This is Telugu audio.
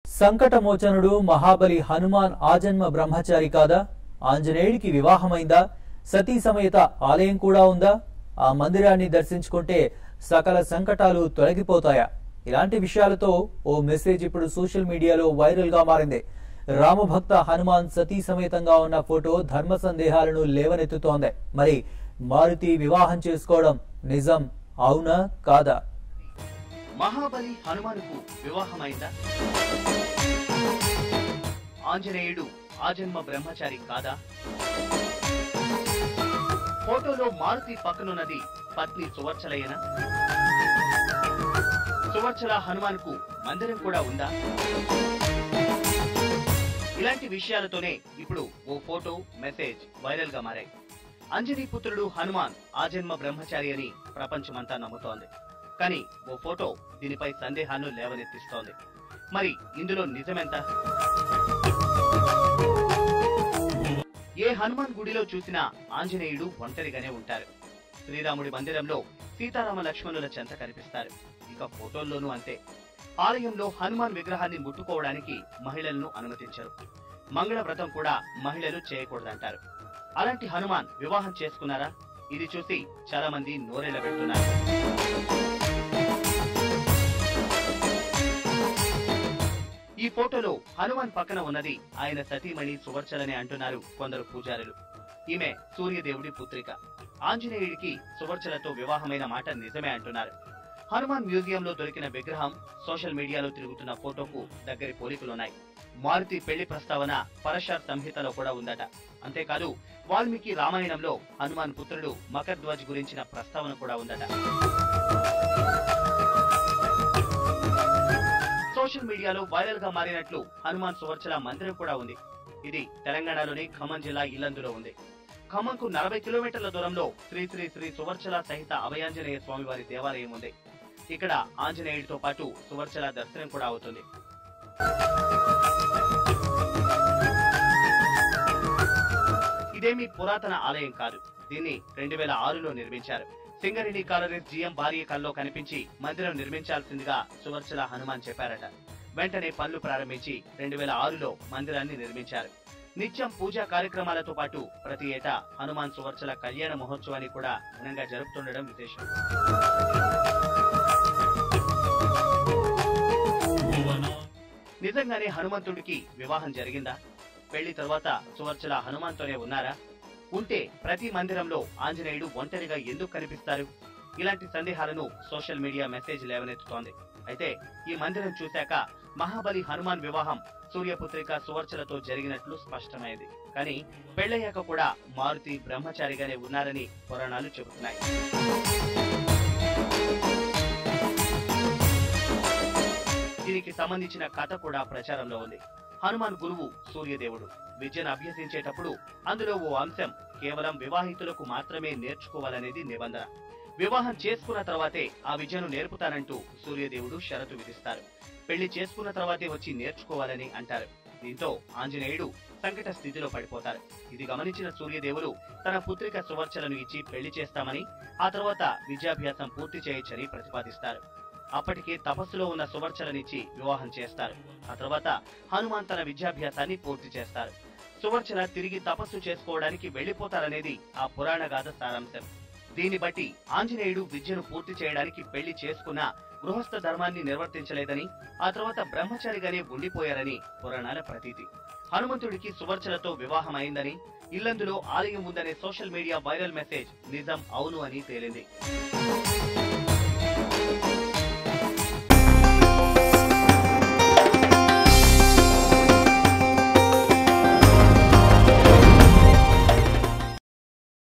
సంకటమోచనుడు మహాబలి హనుమాన్ ఆజన్మ బ్రహ్మచారి కాదా ఆంజనేయుడికి వివాహమైందా సతీ సమేత ఆలయం కూడా ఉందా ఆ మందిరాన్ని దర్శించుకుంటే సకల సంకటాలు తొలగిపోతాయా ఇలాంటి విషయాలతో ఓ మెసేజ్ ఇప్పుడు సోషల్ మీడియాలో వైరల్ గా మారింది రామభక్త హనుమాన్ సతీ సమేతంగా ఉన్న ఫోటో ధర్మ సందేహాలను లేవనెత్తుతోంది మరి మారుతి వివాహం చేసుకోవడం నిజం అవునా కాదా మహాబలి హనుమానుకు వివాహమైందా ఆంజనేయుడు ఆజన్మ బ్రహ్మచారి కాదా ఫోటోలో మారుతి పక్కనున్నది పత్ని సువర్చలయ్యన సువర్చల హనుమాన్కు మందిరం కూడా ఉందా ఇలాంటి విషయాలతోనే ఇప్పుడు ఓ ఫోటో మెసేజ్ వైరల్ గా మారాయి అంజనీ పుత్రుడు హనుమాన్ ఆజన్మ బ్రహ్మచారి అని ప్రపంచమంతా నమ్ముతోంది కానీ ఓ ఫోటో దీనిపై సందేహాలను లేవనెత్తిస్తోంది మరి ఇందులో నిజమెంత ఏ హనుమాన్ గుడిలో చూసినా ఆంజనేయుడు ఒంటరిగానే ఉంటారు శ్రీరాముడి మందిరంలో సీతారామ లక్ష్మణుల చెంత కనిపిస్తారు ఇక ఫోటోల్లోనూ అంతే ఆలయంలో హనుమాన్ విగ్రహాన్ని ముట్టుకోవడానికి మహిళలను అనుమతించరు మంగళ వ్రతం కూడా మహిళలు చేయకూడదంటారు అలాంటి హనుమాన్ వివాహం చేసుకున్నారా ఇది చూసి చాలా మంది నోరెళ్ల పెడుతున్నారు ఈ ఫోటోలో హనుమాన్ పక్కన ఉన్నది ఆయన సతీమణి సువర్చలని అంటున్నారు కొందరు పూజారులు ఈమె సూర్యదేవుడి పుత్రిక ఆంజనేయుడికి సువర్చలతో వివాహమైన మాట నిజమే అంటున్నారు హనుమాన్ మ్యూజియంలో దొరికిన విగ్రహం సోషల్ మీడియాలో తిరుగుతున్న ఫోటోకు దగ్గరి పోలికలున్నాయి మారుతి పెళ్లి ప్రస్తావన పరశార్ సంహితలో కూడా ఉందట అంతేకాదు వాల్మీకి రామాయణంలో హనుమాన్ పుత్రుడు మకర్ధ్వజ్ గురించిన ప్రస్తావన కూడా ఉందట సోషల్ మీడియాలో వైరల్ గా మారినట్లు హనుమాన్ సువర్చల మందిరం కూడా ఉంది ఇది తెలంగాణలోని ఖమ్మం జిల్లా ఇల్లందులో ఉంది ఖమ్మంకు నలభై కిలోమీటర్ల దూరంలో శ్రీ శ్రీ శ్రీ సువర్చల సహిత అభయాంజనేయ స్వామి వారి దేవాలయం ఉంది ఇక్కడ ఆంజనేయుడితో పాటు సువర్చల దర్శనం కూడా అవుతుంది ఇదేమీ పురాతన ఆలయం కాదు దీన్ని రెండు వేల ఆరులో నిర్మించారు సింగరేణి కాలరీస్ జిఎం భార్య కల్లో కనిపించి మందిరం నిర్మించాల్సిందిగా సువర్చల హనుమాన్ చెప్పారట వెంటనే పనులు ప్రారంభించి రెండు వేల ఆరులో మందిరాన్ని నిర్మించారు నిత్యం పూజా కార్యక్రమాలతో పాటు ప్రతి ఏటా హనుమాన్ సువర్చల కళ్యాణ మహోత్సవాన్ని కూడా ఘనంగా జరుపుతుండడం విశేషం నిజంగానే హనుమంతుడికి వివాహం జరిగిందా పెళ్లి తర్వాత సువర్చల హనుమాన్తోనే ఉన్నారా ఉంటే ప్రతి మందిరంలో ఆంజనేయుడు ఒంటరిగా ఎందుకు కనిపిస్తారు ఇలాంటి సందేహాలను సోషల్ మీడియా మెసేజ్ లేవనెత్తుతోంది అయితే ఈ మందిరం చూశాక మహాబలి హనుమాన్ వివాహం సూర్యపుత్రిక సువర్చలతో జరిగినట్లు స్పష్టమైంది కానీ పెళ్లయ్యాక కూడా మారుతి బ్రహ్మచారిగానే ఉన్నారని పురాణాలు చెబుతున్నాయి దీనికి సంబంధించిన కథ కూడా ప్రచారంలో ఉంది హనుమాన్ గురువు సూర్యదేవుడు విద్యను అభ్యసించేటప్పుడు అందులో ఓ అంశం కేవలం వివాహితులకు మాత్రమే నేర్చుకోవాలనేది నిబంధన వివాహం చేసుకున్న తర్వాతే ఆ విద్యను నేర్పుతానంటూ సూర్యదేవుడు షరతు విధిస్తారు పెళ్లి చేసుకున్న తర్వాతే వచ్చి నేర్చుకోవాలని అంటారు దీంతో ఆంజనేయుడు సంకట స్థితిలో పడిపోతారు ఇది గమనించిన సూర్యదేవుడు తన పుత్రిక సువర్చలను ఇచ్చి పెళ్లి చేస్తామని ఆ తర్వాత విద్యాభ్యాసం పూర్తి చేయొచ్చని ప్రతిపాదిస్తారు అప్పటికే తపస్సులో ఉన్న సువర్చలనిచ్చి వివాహం చేస్తారు ఆ తర్వాత హనుమాన్ తన విద్యాభ్యాసాన్ని పూర్తి చేస్తారు సువర్చల తిరిగి తపస్సు చేసుకోవడానికి వెళ్లిపోతారనేది ఆ పురాణ గాథ సారాంశం దీన్ని బట్టి ఆంజనేయుడు విద్యను పూర్తి చేయడానికి పెళ్లి చేసుకున్న గృహస్థ ధర్మాన్ని నిర్వర్తించలేదని ఆ తర్వాత బ్రహ్మచారిగానే ఉండిపోయారని పురాణాల ప్రతీతి హనుమంతుడికి సువర్చలతో వివాహం అయిందని ఇల్లందులో ఆలయం ఉందనే సోషల్ మీడియా వైరల్ మెసేజ్ నిజం అవును అని తేలింది